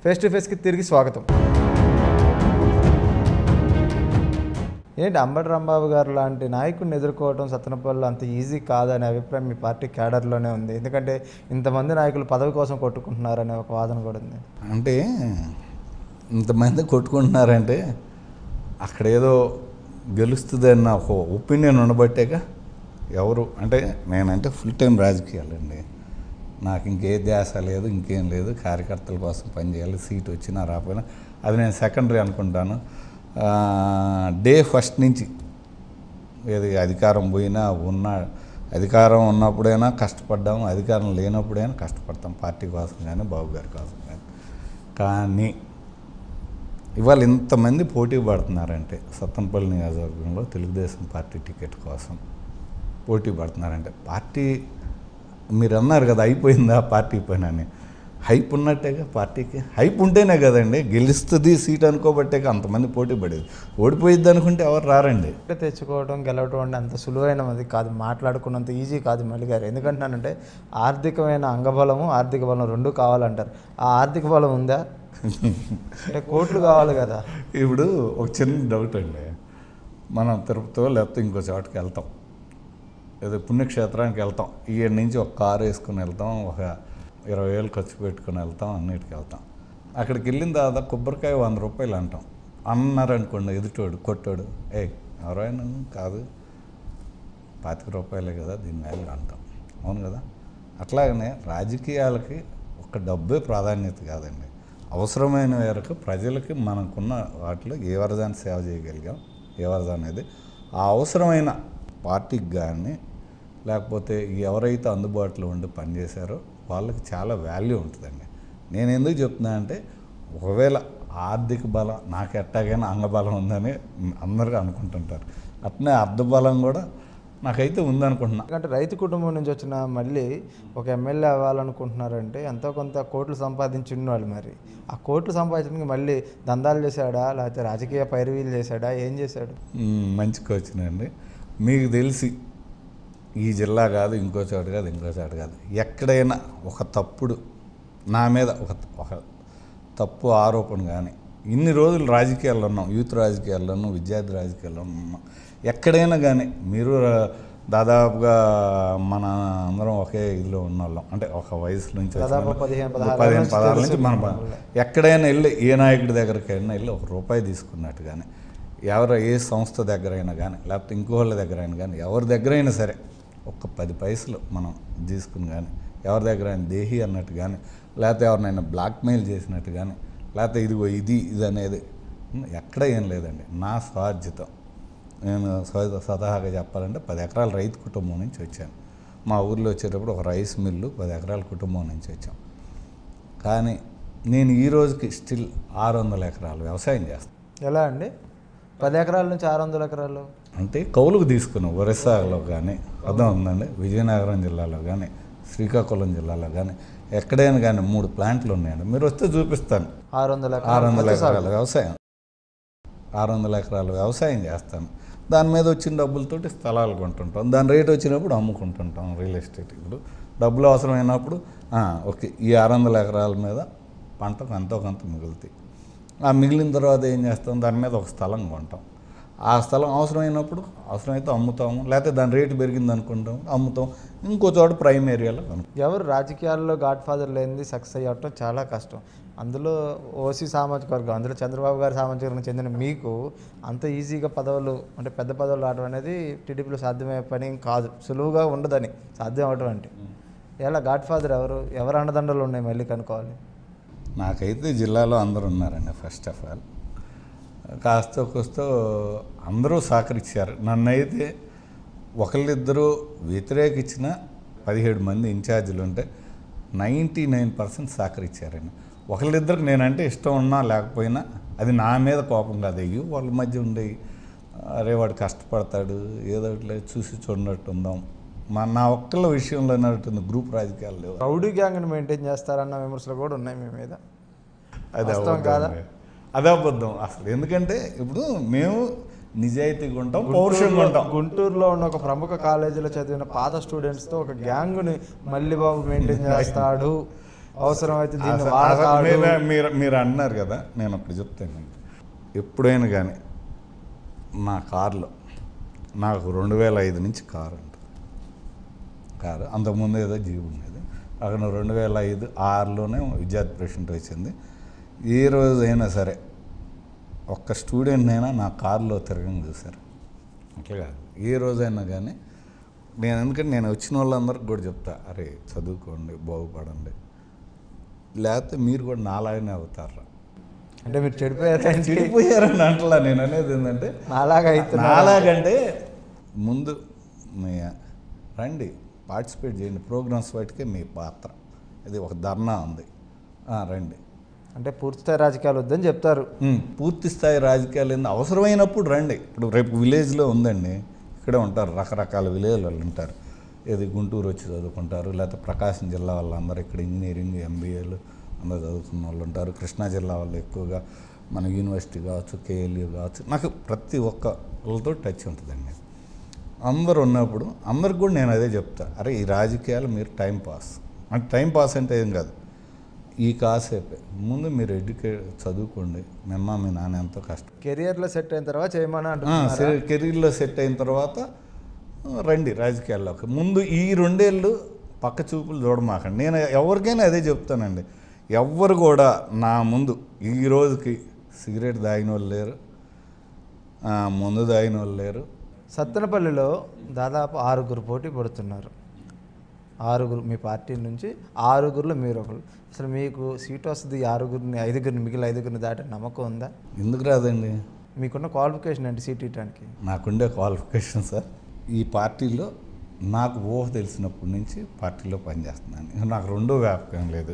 Face to ఫేస్కి తిరిగి స్వాగతం ఏంటి అంబటి రాంబాబు గారు లాంటి నాయకుడిని ఎదుర్కోవడం సత్తనపల్లి అంత ఈజీ కాదనే అభిప్రాయం మీ పార్టీ క్యాడర్లోనే ఉంది ఎందుకంటే ఇంతమంది నాయకులు పదవి కోసం కొట్టుకుంటున్నారనే ఒక వాదన కూడా ఉంది అంటే ఇంతమంది కొట్టుకుంటున్నారంటే అక్కడ ఏదో గెలుస్తుందన్న ఒక ఒపీనియన్ ఉండబట్టేగా ఎవరు అంటే నేనంటే ఫుల్ టైం రాజకీయాలండి నాకు ఇంకే ధ్యాస లేదు ఇంకేం లేదు కార్యకర్తల కోసం పనిచేయాలి సీట్ వచ్చినా రాకపోయినా అది నేను సెకండరీ అనుకుంటాను డే ఫస్ట్ నుంచి ఏది అధికారం పోయినా ఉన్నా అధికారం ఉన్నప్పుడైనా కష్టపడ్డాము అధికారం లేనప్పుడైనా కష్టపడతాం పార్టీ కోసం కానీ బాబు గారి కోసం కానీ కానీ ఇవాళ ఇంతమంది పోటీ పడుతున్నారంటే సత్తనపల్లి నియోజకవర్గంలో తెలుగుదేశం పార్టీ టికెట్ కోసం పోటీ పడుతున్నారంటే పార్టీ మీరు అన్నారు కదా అయిపోయిందా పార్టీ పని అని హైప్ ఉన్నట్టేగా పార్టీకి హైప్ ఉంటేనే కదండి గెలుస్తుంది సీట్ అనుకోబట్టే అంతమంది పోటీ పడేది ఓడిపోయిద్ది అనుకుంటే ఎవరు రారండి అంటే తెచ్చుకోవడం గెలవడం అంటే అంత సులువైనది కాదు మాట్లాడుకున్నంత ఈజీ కాదు మళ్ళీ గారు ఎందుకంటున్నానంటే ఆర్థికమైన అంగబలము ఆర్థిక బలం రెండు కావాలంటారు ఆ ఆర్థిక బలం ఉందా అంటే కోట్లు కావాలి కదా ఇప్పుడు ఒక చిన్న డౌట్ అండి మనం తిరుపతిలో లేకపోతే ఇంకో చోటకి వెళ్తాం ఏదో పుణ్యక్షేత్రానికి వెళ్తాం ఈ నుంచి ఒక కారు వేసుకుని వెళ్తాం ఒక ఇరవై వేలు ఖర్చు పెట్టుకుని వెళ్తాం అన్నిటికి వెళ్తాం అక్కడికి వెళ్ళిన తర్వాత కొబ్బరికాయ వంద రూపాయలు అంటాం అన్నారనుకోండి ఎదుటోడు కొట్టోడు ఏ ఎవరైనా కాదు పాతిక రూపాయలే కదా దీని వాల్యూ అంటాం అవును కదా అట్లాగనే రాజకీయాలకి ఒక డబ్బే ప్రాధాన్యత కాదండి అవసరమైన మేరకు ప్రజలకి మనకున్న వాటిలో ఏ వరదాన్ని సేవ చేయగలిగాం ఏ వరద అనేది ఆ అవసరమైన పార్టీకి కానీ లేకపోతే ఎవరైతే అందుబాటులో ఉండి పనిచేశారో వాళ్ళకి చాలా వాల్యూ ఉంటుందండి నేను ఎందుకు చెప్తున్నా అంటే ఒకవేళ ఆర్థిక బలం నాకు ఎట్టాగైనా అంగబలం ఉందని అందరూ అనుకుంటుంటారు అట్నే అర్ధబలం కూడా నాకైతే ఉందనుకుంటున్నా ఎందుకంటే రైతు కుటుంబం నుంచి వచ్చిన మళ్ళీ ఒక ఎమ్మెల్యే అవ్వాలనుకుంటున్నారంటే ఎంతో కొంత కోట్లు సంపాదించి ఉన్నవాళ్ళు మరి ఆ కోట్లు సంపాదించడానికి మళ్ళీ దందాలు చేశాడా లేకపోతే రాజకీయ పైరవీలు చేశాడా ఏం చేశాడు మ్మ్, మంచి క్వశ్చన్ అండి మీకు తెలిసి ఈ జిల్లా కాదు ఇంకో చోట కాదు ఇంకో చోట కాదు ఎక్కడైనా ఒక తప్పుడు నా మీద ఒక ఒక తప్పు ఆరోపణ కానీ ఇన్ని రోజులు రాజకీయాల్లో ఉన్నాం యూత్ రాజకీయాల్లో ఉన్నాం విద్యార్థి రాజకీయాల్లో ఉన్నాం ఎక్కడైనా కానీ మీరు రా- దాదాపుగా మన అందరం ఒకే ఇదిలో ఉన్న వాళ్ళం అంటే ఒక వయసు నుంచి వచ్చిన దాదాపు వాళ్ళం. పదిహేను, పదహారు పదిహేను నుంచి పదహారు తెలుసు నుంచి మన మమ్మల్ని. ఎక్కడైనా వెళ్ళి ఏ నాయకుడి దగ్గరికి అయినా వెళ్ళి ఒక రూపాయి తీసుకున్నట్టు కానీ ఎవరు ఏ సంస్థ దగ్గర అయినా కానీ లేకపోతే ఇంకోళ్ళ దగ్గర అయినా కానీ ఎవరి దగ్గర అయినా సరే ఒక్క పది పైసలు మనం తీసుకుని కానీ ఎవరి దగ్గర అయినా దేహి అన్నట్టు కానీ లేకపోతే ఎవరినైనా బ్లాక్మెయిల్ చేసినట్టు కానీ లేకపోతే ఇదిగో ఇది ఇది అనేది ఎక్కడ ఏం లేదండి నా స్వార్జితం నేను స్వ- స్వతహాగా చెప్పాలంటే పది ఎకరాల రైతు కుటుంబం నుంచి వచ్చాను మా ఊర్లో వచ్చేటప్పుడు ఒక రైస్ మిల్లు పది ఎకరాల కుటుంబం నుంచి వచ్చాం కానీ నేను ఈ రోజుకి స్టిల్ ఆరు వందల ఎకరాలు వ్యవసాయం చేస్తాను ఎలా అండి పది ఎకరాల నుంచి ఆరు వందల ఎకరాలు అంటే కౌలుకు తీసుకున్నాం ఒరిస్సాలో కానీ అర్థం ఉందండి విజయనగరం జిల్లాలో కానీ శ్రీకాకుళం జిల్లాలో కానీ ఎక్కడైనా కానీ మూడు ప్లాంట్లు ఉన్నాయండి మీరు వస్తే చూపిస్తాను ఆరు వందల ఆరు వందల మొత్తం సాగు. ఎకరాల వ్యవసాయం ఆరు వందల ఎకరాల వ్యవసాయం చేస్తాను దాని మీద వచ్చిన డబ్బులతోటి స్థలాలు కొంటుంటాం దాని రేట్ వచ్చినప్పుడు అమ్ముకుంటుంటాం రియల్ ఎస్టేట్ ఇప్పుడు డబ్బులు అవసరమైనప్పుడు ఆ, ఓకే ఈ ఆరు వందల ఎకరాల మీద పంటకు ఎంతో కొంత మిగులుతాయి ఆ మిగిలిన తర్వాత ఏం చేస్తాం దాని మీద ఒక స్థలం కొంటాం ఆ స్థలం అవసరమైనప్పుడు అవసరమైతే అమ్ముతాము లేకపోతే దాని రేటు పెరిగింది అనుకుంటాం అమ్ముతాం ఇంకో చోట ప్రైమ్ ఏరియాలో కొనుక్కుంటాం ఎవరు రాజకీయాల్లో గాడ్ ఫాదర్ లేనిది సక్సెస్ అయ్యటం చాలా కష్టం అందులో ఓసీ సామాజిక వర్గం అందులో చంద్రబాబు గారి సామాజిక వర్గం చెందిన మీకు అంత ఈజీగా పదవులు అంటే పెద్ద పదవులు రావడం అనేది టీడీపీలో సాధ్యమయ్యే పని ఏం కాదు సులువుగా ఉండదని సాధ్యం అవటం అంటే ఎలా గాడ్ ఫాదర్ ఎవరు ఎవరు అండదండలు ఉన్నాయి మళ్ళీ కనుక్కోవాలి నాకైతే జిల్లాలో అందరూ ఉన్నారండి ఫస్ట్ ఆఫ్ ఆల్ కాస్త కూస్తో అందరూ సహకరించారు నన్నైతే ఒకళ్ళిద్దరూ వ్యతిరేకించిన పదిహేడు మంది ఇన్ఛార్జీలు ఉంటే నైంటీ నైన్ పర్సెంట్ సహకరించారండి ఒకళ్ళిద్దరికి నేనంటే ఇష్టం ఉన్నా లేకపోయినా అది నా మీద కోపం కాదు అయ్యో వాళ్ళ మధ్య ఉండేవి అరే వాడు కష్టపడతాడు ఏదో ఒకటి చూసి చూడనట్టు ఉందాం మా నా ఒక్కళ్ళ విషయంలో ఉన్నట్టుంది గ్రూప్ రాజకీయాలు లేవు రౌడీ గ్యాంగ్ని మెయింటైన్ చేస్తారన్న విమర్శలు కూడా ఉన్నాయి మీ మీద అది వాస్తవం అబద్ధం కాదా? అండి. అదే అబద్ధం అసలు ఎందుకంటే ఇప్పుడు మేము నిజాయితీగా ఉంటాం పౌరుషంగా ఉంటాం గుంటూరులో ఉన్న ఒక ప్రముఖ కాలేజీలో చదివిన పాత స్టూడెంట్స్తో ఒక గ్యాంగ్ని మల్లిబాబు మెయింటైన్ చేస్తాడు అవసరం అయితే దీన్ని అసలు- వాడతాడు అసలు మీరు- మీరు మీరు అన్నారు కదా నేను ఒకటి చెప్తాను ఎప్పుడైనా కానీ నా కారులో నాకు రెండు వేల ఐదు నుంచి కారు ఉంటుంది కారు అంతకుముందు ఏదో జీబు ఉండేది అక్కడ రెండు వేల ఐదు ఆరులోనే విద్యార్థి ప్రెసిడెంట్ వచ్చింది ఏ రోజైనా సరే ఒక్క స్టూడెంట్ అయినా నా కారులో తిరగని చూశారు అట్లా కాదు ఏ రోజైనా కానీ నేను ఎందుకంటే నేను వచ్చిన వాళ్ళందరికీ కూడా చెప్తా అరే చదువుకోండి బాగుపడండి లేకపోతే మీరు కూడా నాలాగనే అవుతారా అంటే మీరు చెడిపోయారు చెడిపోయారని అంటలా నేను అనేది ఏంటంటే నాలాగా అవుతున్నారు నాలాగంటే ముందు మీ రండి పార్టిసిపేట్ చేయండి ప్రోగ్రామ్స్ వాటికే మీ పాత్ర ఇది ఒక ధర్నా ఉంది ఆ, రండి అంటే పూర్తిస్థాయి రాజకీయాలు వద్దని చెప్తారు ఉమ్, పూర్తి స్థాయి రాజకీయాలు ఏంది అవసరమైనప్పుడు రండి ఇప్పుడు రేపు విలేజ్లో ఉందండి ఇక్కడే ఉంటారు రకరకాల విలేజ్ వాళ్ళు ఉంటారు ఏది గుంటూరు వచ్చి చదువుకుంటారు లేకపోతే ప్రకాశం జిల్లా వాళ్ళందరూ ఇక్కడ ఇంజనీరింగ్ ఎంబీఏలు అందరూ చదువుకున్న వాళ్ళు ఉంటారు కృష్ణా జిల్లా వాళ్ళు ఎక్కువగా మన యూనివర్సిటీ కావచ్చు కేఎల్యూ కావచ్చు నాకు ప్రతి ఒక్క వాళ్ళతో టచ్ ఉంటుందండి అందరూ ఉన్నప్పుడు అందరికి కూడా నేను అదే చెప్తా అరే ఈ రాజకీయాలు మీరు టైం పాస్ అంటే టైం పాస్ అంటే ఏం కాదు ఈ కాసేపే ముందు మీరు ఎడ్యుకేట్ చదువుకోండి మీ అమ్మ మీ నాన్న ఎంతో కష్టం కెరియర్లో సెట్ అయిన తర్వాత చేయమని ఆ, అంటున్నారు సరే, కెరీర్లో సెట్ అయిన తర్వాత ఆ, రండి రాజకీయాల్లోకి ముందు ఈ రెండేళ్ళు పక్క చూపులు చూడమాకండి నేను ఎవరికైనా అదే చెప్తానండి ఎవ్వరు కూడా నా ముందు ఈ రోజుకి సిగరెట్ తాగిన వాళ్ళు లేరు ఆ, మందు తాగిన వాళ్ళు లేరు సత్తెనపల్లిలో దాదాపు ఆరుగురు పోటీ పడుతున్నారు ఆరుగురు మీ పార్టీ నుంచి ఆరుగురులో మీరు ఒకరు అసలు మీకు సీట్ వస్తుంది ఈ ఆరుగురిని ఐదుగురిని మిగిలిన ఐదుగురిని దాటే నమ్మకం ఉందా ఎందుకు రాదండి మీకున్న క్వాలిఫికేషన్ అంటే సీట్ ఇవ్వడానికి నాకుండే క్వాలిఫికేషన్ సార్ ఈ పార్టీలో నాకు ఊహ తెలిసినప్పటి నుంచి పార్టీలో పనిచేస్తున్నాను ఇక నాకు రెండో వ్యాపకం లేదు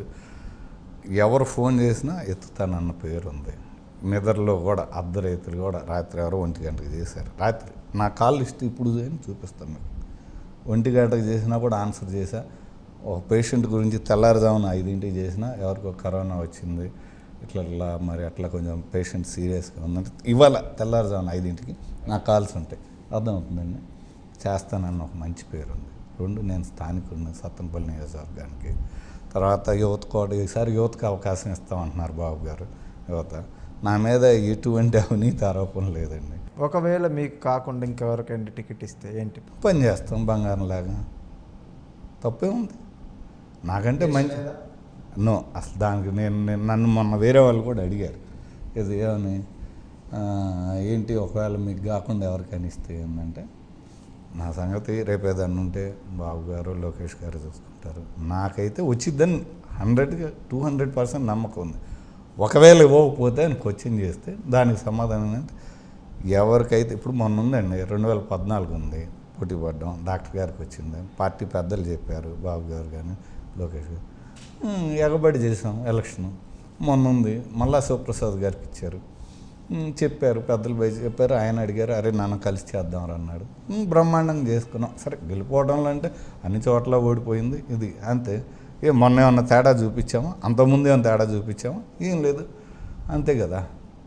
ఎవరు ఫోన్ చేసినా ఎత్తుతానన్న పేరు ఉంది నిద్రలో కూడా అర్ధరైతులు కూడా రాత్రి ఎవరో ఒంటి గంటకు చేశారు రాత్రి నా కాల్ లిస్ట్ ఇప్పుడు అని చూపిస్తాను మీకు ఒంటి గంటకు చేసినా కూడా ఆన్సర్ చేశా ఒక పేషెంట్ గురించి తెల్లారుజామున ఐదింటికి చేసినా ఎవరికో కరోనా వచ్చింది ఇట్లా ఇట్లా మరి అట్లా కొంచెం పేషెంట్ సీరియస్గా ఉందంటే ఇవాళ తెల్లారుజామున ఐదింటికి నా కాల్స్ ఉంటాయి అర్థమవుతుందండి చేస్తానన్న ఒక మంచి పేరు ఉంది రెండు నేను స్థానికుడిని సత్తనపల్లి నియోజకవర్గానికి తర్వాత యువత కూడా ఈసారి యువతకు అవకాశం ఇస్తామంటున్నారు బాబు గారు యువత నా మీద ఎటువంటి అవినీతి ఆరోపణ లేదండి ఒకవేళ మీకు కాకుండా ఇంకెవరికైనా టికెట్ ఇస్తే ఏంటి పని చేస్తాం బంగారం లాగా తప్పే ఉంది నాకంటే మంచి నో అసలు దానికి నేను నేను నన్ను మొన్న వేరే వాళ్ళు కూడా అడిగారు ఇది ఏమని ఆ, ఏంటి ఒకవేళ మీకు కాకుండా ఎవరికైనా ఇస్తే ఏంటంటే నా సంగతి రేపు ఏదన్నా ఉంటే బాబు గారు లోకేష్ గారు చూసుకుంటారు నాకైతే వచ్చిద్దని హండ్రెడ్గా టూ హండ్రెడ్ పర్సెంట్ నమ్మకం ఉంది ఒకవేళ ఇవ్వకపోతే ఆయన క్వశ్చన్ చేస్తే దానికి సమాధానం ఏంటంటే ఎవరికైతే ఇప్పుడు మొన్న ఉందండి రెండు వేల పద్నాలుగు ఉంది పోటీ పడ్డం డాక్టర్ గారికి వచ్చింది పార్టీ పెద్దలు చెప్పారు బాబు గారు కానీ లోకేష్ గారు ఉమ్, ఎగబడి చేసాం ఎలక్షన్ మొన్న ఉంది మళ్ళా శివప్రసాద్ గారికి ఇచ్చారు ఉమ్, చెప్పారు పెద్దలు పోయి చెప్పారు ఆయన అడిగారు అరే నాన్న కలిసి చేద్దాం అన్నాడు ఉమ్, బ్రహ్మాండంగా చేసుకున్నాం సరే గెలిపోవడంలో అంటే అన్ని చోట్ల ఓడిపోయింది ఇది అంతే ఏ మొన్న ఏమన్నా తేడా చూపించామా అంతకుముందు ఏమైనా తేడా చూపించామా ఏం లేదు అంతే కదా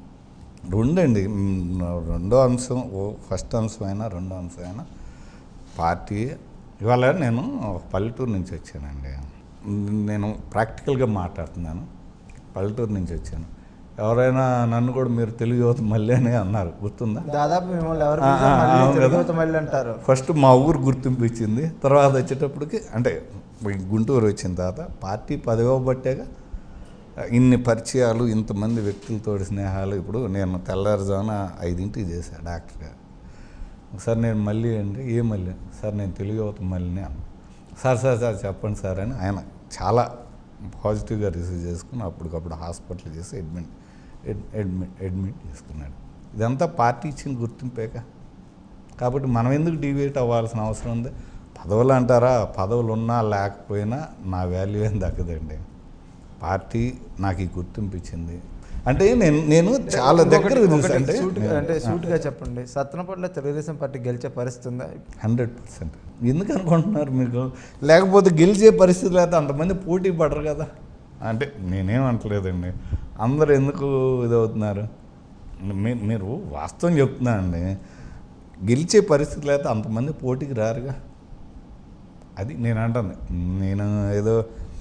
రెండండి మ్, రెండో అంశం ఓ ఫస్ట్ అంశం అయినా రెండో అంశం అయినా పార్టీ ఇవాళ నేను ఒక పల్లెటూరు నుంచి వచ్చానండి నేను ప్రాక్టికల్గా మాట్లాడుతున్నాను పల్లెటూరు నుంచి వచ్చాను ఎవరైనా నన్ను కూడా మీరు తెలుగు యువత మళ్ళీ అని అన్నారు గుర్తుందా దాదాపు మిమ్మల్ని ఎవరు ఆ, పిలిచినా ఆ, మళ్ళీ అవును కదా. తెలుగుతో మళ్ళీ అంటారు ఫస్ట్ మా ఊరు గుర్తింపు ఇచ్చింది తర్వాత వచ్చేటప్పటికి అంటే ఈ గుంటూరు వచ్చిన తర్వాత పార్టీ పదవి బట్టేగా ఇన్ని పరిచయాలు ఇంతమంది వ్యక్తులతో స్నేహాలు ఇప్పుడు నేను తెల్లారుజామున ఐదింటికి చేశాను డాక్టర్ గారు సార్ నేను మళ్ళీ అంటే ఏ మళ్ళీ సార్ నేను తెలుగు యువత మళ్ళీ అన్న సార్ సార్ సార్ చెప్పండి సార్ అని ఆయన చాలా పాజిటివ్గా రిసీవ్ చేసుకుని అప్పటికప్పుడు హాస్పిటల్ చేసి అడ్మిట్ అడ్మిట్ అడ్మిట్ చేసుకున్నాడు ఇదంతా పార్టీ ఇచ్చిన గుర్తింపేగా కాబట్టి మనం ఎందుకు డివేట్ అవ్వాల్సిన అవసరం ఉంది పదవులు అంటారా పదవులు ఉన్నా లేకపోయినా నా వాల్యూ ఏం దక్కదండి పార్టీ నాకు ఈ గుర్తింపు ఇచ్చింది అంటే నేను నేను చాలా దగ్గర ఇంకొకటి- చూసా ఒకటి అంటే సూటిగా- అంటే సూటిగా చెప్పండి సత్తనపల్లిలో తెలుగుదేశం పార్టీ గెలిచే పరిస్థితి ఉందా హండ్రెడ్ పర్సెంట్ ఎందుకు అనుకుంటున్నారు మీకు లేకపోతే గెలిచే పరిస్థితి లేకపోతే అంతమంది పోటీ పడరు కదా అంటే నేనేం అంటలేదండి అందరు ఎందుకు ఇదవుతున్నారు మీ- మీరు వాస్తవం చెప్తున్నానండి గెలిచే పరిస్థితి లేకపోతే అంతమంది పోటీకి రారుగా అది నేను అంటాను నేను ఏదో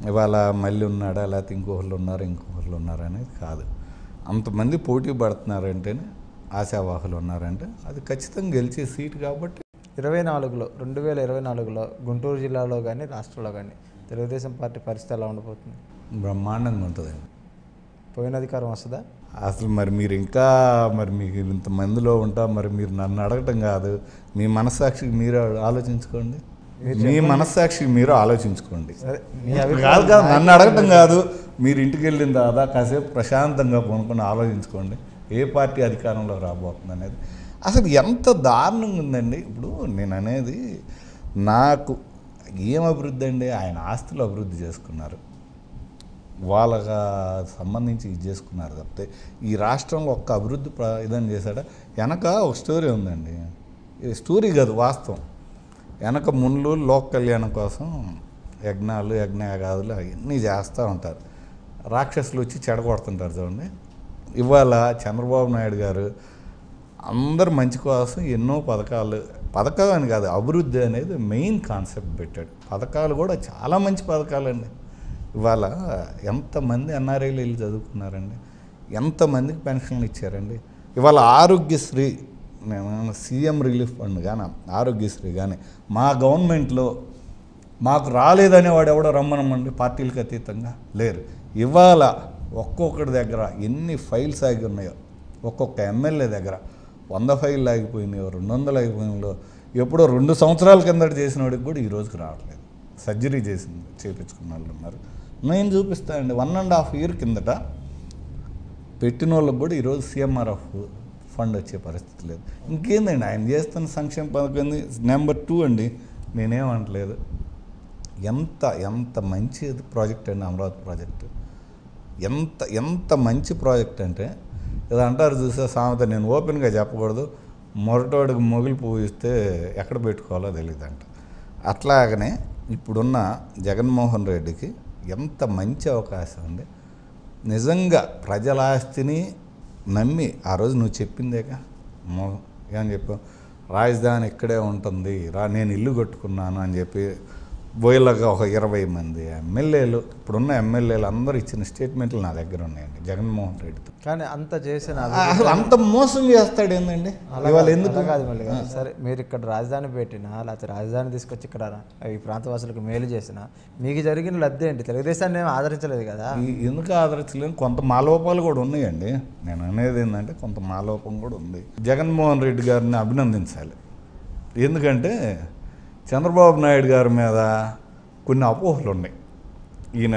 ఇవాళ మళ్ళీ ఉన్నాడా లేకపోతే ఇంకొకళ్ళు ఉన్నారు ఇంకొకళ్ళు ఉన్నారు అనేది కాదు అంతమంది పోటీ పడుతున్నారంటేనే ఆశావాహులు ఉన్నారంటే అది ఖచ్చితంగా గెలిచే సీట్ కాబట్టి ఇరవై నాలుగులో రెండు వేల ఇరవై నాలుగులో గుంటూరు జిల్లాలో కానీ రాష్ట్రంలో కానీ తెలుగుదేశం పార్టీ పరిస్థితి ఎలా ఉండబోతుంది బ్రహ్మాండంగా ఉంటుందండి పోయిన అధికారం వస్తుందా అసలు మరి మీరు ఇంకా మరి మీకు ఇంతమందిలో ఉంటా మరి మీరు నన్ను అడగటం కాదు మీ మనస్సాక్షికి మీరు ఆలోచించుకోండి మీ మనస్సాక్షికి మీరు ఆలోచించుకోండి సరే మీ కాదు అభిప్రాయం కాదు నన్ను అడగటం కాదు మీరు ఇంటికి వెళ్ళిన తర్వాత కాసేపు ప్రశాంతంగా కొనుక్కొని ఆలోచించుకోండి ఏ పార్టీ అధికారంలో రాబోతుంది అనేది అసలు ఎంత దారుణంగా ఉందండి ఇప్పుడు నేను అనేది నాకు ఏం అభివృద్ధి అండి ఆయన ఆస్తులు అభివృద్ధి చేసుకున్నారు వాళ్ళకి సంబంధించి ఇది చేసుకున్నారు తప్పితే ఈ రాష్ట్రంలో ఒక్క అభివృద్ధి ప్ర ఇదని చేశాడా వెనక ఒక స్టోరీ ఉందండి ఇది స్టోరీ కాదు వాస్తవం వెనక ముళ్ళు లోక కళ్యాణం కోసం యజ్ఞాలు యజ్ఞయాగాదులు అవన్నీ చేస్తూ ఉంటారు రాక్షసులు వచ్చి చెడగొడుతుంటారు చూడండి ఇవాళ చంద్రబాబు నాయుడు గారు అందరు మంచి కోసం ఎన్నో పథకాలు పథకాలు అని కాదు అభివృద్ధి అనేది మెయిన్ కాన్సెప్ట్ పెట్టాడు పథకాలు కూడా చాలా మంచి పథకాలండి ఇవాళ ఎంతమంది ఎన్ఆర్ఐలు వెళ్ళి చదువుకున్నారండి ఎంతమందికి పెన్షన్లు ఇచ్చారండి ఇవాళ ఆరోగ్యశ్రీ నేను సీఎం రిలీఫ్ ఫండ్ కానీ ఆరోగ్యశ్రీ కానీ మా గవర్నమెంట్లో మాకు రాలేదనే వాడు ఎవడో రమ్మనమండి పార్టీలకు అతీతంగా లేరు ఇవాళ ఒక్కొక్కడి దగ్గర ఎన్ని ఫైల్స్ ఆగి ఉన్నాయో ఒక్కొక్క ఎమ్మెల్యే దగ్గర వంద ఫైళ్ళు ఆగిపోయినాయో రెండు వందలు ఆగిపోయినాయో ఎప్పుడో రెండు సంవత్సరాల కిందట చేసిన వాడికి కూడా ఈ రోజుకి రావట్లేదు సర్జరీ చేసింది చేయించుకున్న వాళ్ళు ఉన్నారు నేను చూపిస్తానండి వన్ అండ్ హాఫ్ ఇయర్ కిందట పెట్టిన వాళ్ళకి కూడా ఈరోజు సిఎంఆర్ఎఫ్ ఫండ్ వచ్చే పరిస్థితి లేదు ఇంకేందండి ఆయన చేస్తున్న సంక్షేమ పథకం నెంబర్ టూ అండి నేనేమంటలేదు ఎంత ఎంత మంచి ప్రాజెక్ట్ అండి అమరావతి ప్రాజెక్టు ఎంత ఎంత మంచి ప్రాజెక్ట్ అంటే ఇది అంటారు చూసా సామెత నేను ఓపెన్గా చెప్పకూడదు మొరటోడికి మొగిలి పువ్వు ఇస్తే ఎక్కడ పెట్టుకోవాలో తెలియదు అంట అట్లాగనే ఇప్పుడున్న జగన్మోహన్ రెడ్డికి ఎంత మంచి అవకాశం అండి నిజంగా ప్రజల ఆస్తిని నమ్మి ఆ రోజు నువ్వు చెప్పిందేగా మో ఏం చెప్పావు రాజధాని ఇక్కడే ఉంటుంది రా నేను ఇల్లు కట్టుకున్నాను అని చెప్పి బోయలుగా ఒక ఇరవై మంది ఎమ్మెల్యేలు ఇప్పుడున్న ఎమ్మెల్యేలు అందరూ ఇచ్చిన స్టేట్మెంట్లు నా దగ్గర ఉన్నాయండి జగన్మోహన్ రెడ్డితో కానీ అంత చేసిన అసలు అంత మోసం చేస్తాడు ఏందండి ఇవాళ ఎందుకు అలా కాదు మళ్ళీ కాదు. సరే మీరు ఇక్కడ రాజధాని పెట్టినా లేకపోతే రాజధాని తీసుకొచ్చి ఇక్కడ ఈ ప్రాంతవాసులకు మేలు చేసిన మీకు జరిగిన లబ్ధి ఏంటి తెలుగుదేశాన్ని ఏమి ఆదరించలేదు కదా ఈ- ఎందుకు ఆదరించలేని కొంత మాలోపాలు కూడా ఉన్నాయండి నేను అనేది ఏంటంటే కొంత మాలోపం కూడా ఉంది జగన్మోహన్ రెడ్డి గారిని అభినందించాలి ఎందుకంటే చంద్రబాబు నాయుడు గారి మీద కొన్ని అపోహలు ఉన్నాయి ఈయన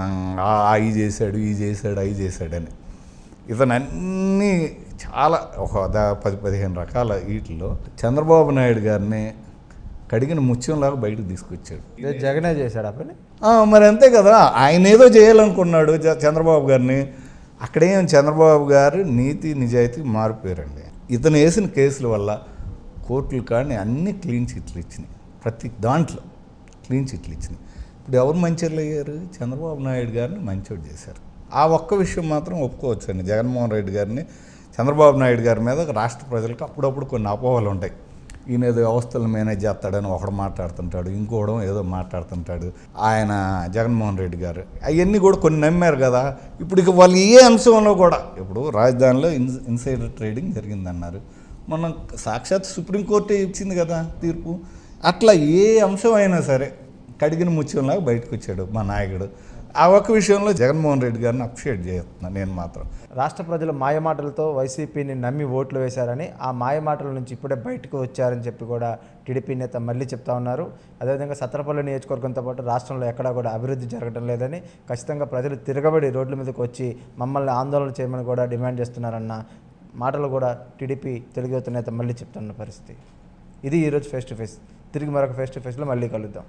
ఆ- ఆ ఈ చేశాడు ఈ చేశాడు అవి చేశాడని ఇతను అన్నీ చాలా ఒక దా- పది పదిహేను రకాల వీటిలో చంద్రబాబు నాయుడు గారిని కడిగిన ముత్యంలాగా బయటకు తీసుకొచ్చాడు ఇదే జగనే చేశాడు ఆ పని ఆ, మరి అంతే కదా ఆయన ఏదో చేయాలనుకున్నాడు జ- చంద్రబాబు గారిని అక్కడేం చంద్రబాబు గారు నీతి నిజాయితీ మారిపోయారండి ఇతను వేసిన కేసుల వల్ల కోర్టులు కానీ అన్ని క్లీన్ చిట్లు ఇచ్చినాయి ప్రతి దాంట్లో క్లీన్ చిట్లు ఇచ్చినాయి ఇప్పుడు ఎవరు మంచోళ్ళు అయ్యారు చంద్రబాబు నాయుడు గారిని మంచోడు చేశారు ఆ ఒక్క విషయం మాత్రం ఒప్పుకోవచ్చండి జగన్మోహన్ రెడ్డి గారిని చంద్రబాబు నాయుడు గారి మీద రాష్ట్ర ప్రజలకు అప్పుడప్పుడు కొన్ని అపోహలు ఉంటాయి ఈయన ఏదో వ్యవస్థలు మేనేజ్ చేస్తాడని ఒకడు మాట్లాడుతుంటాడు ఇంకోవడం ఏదో మాట్లాడుతుంటాడు ఆయన జగన్మోహన్ రెడ్డి గారు అవన్నీ కూడా కొన్ని నమ్మారు కదా ఇప్పుడు ఇక వాళ్ళు ఏ అంశంలో కూడా ఇప్పుడు రాజధానిలో ఇన్ ఇన్సైడర్ ట్రేడింగ్ జరిగిందన్నారు మనం సాక్షాత్ సుప్రీంకోర్టే ఇచ్చింది కదా తీర్పు అట్లా ఏ అంశం అయినా సరే కడిగిన ముత్యంలాగా బయటకు వచ్చాడు మా నాయకుడు ఆ ఒక్క విషయంలో జగన్మోహన్ రెడ్డి గారిని అప్రిషియేట్ చేస్తున్నాను నేను మాత్రం రాష్ట్ర ప్రజలు మాయమాటలతో వైసీపీని నమ్మి ఓట్లు వేశారని ఆ మాయమాటల నుంచి ఇప్పుడే బయటకు వచ్చారని చెప్పి కూడా టీడీపీ నేత మళ్ళీ చెప్తా ఉన్నారు అదేవిధంగా సత్రపల్లి నియోజకవర్గంతో పాటు రాష్ట్రంలో ఎక్కడా కూడా అభివృద్ధి జరగడం లేదని ఖచ్చితంగా ప్రజలు తిరగబడి రోడ్ల మీదకి వచ్చి మమ్మల్ని ఆందోళన చేయమని కూడా డిమాండ్ చేస్తున్నారన్న మాటలు కూడా టీడీపీ తెలుగు యువత నేత మళ్ళీ చెప్తున్న పరిస్థితి ఇది ఈరోజు ఫేస్ టు ఫేస్ తిరిగి మరొక ఫేస్ టు ఫేస్లో మళ్ళీ కలుద్దాం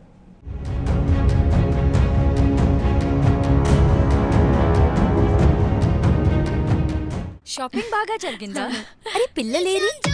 షాపింగ్ బాగా జరిగిందా అరే పిల్లలేరి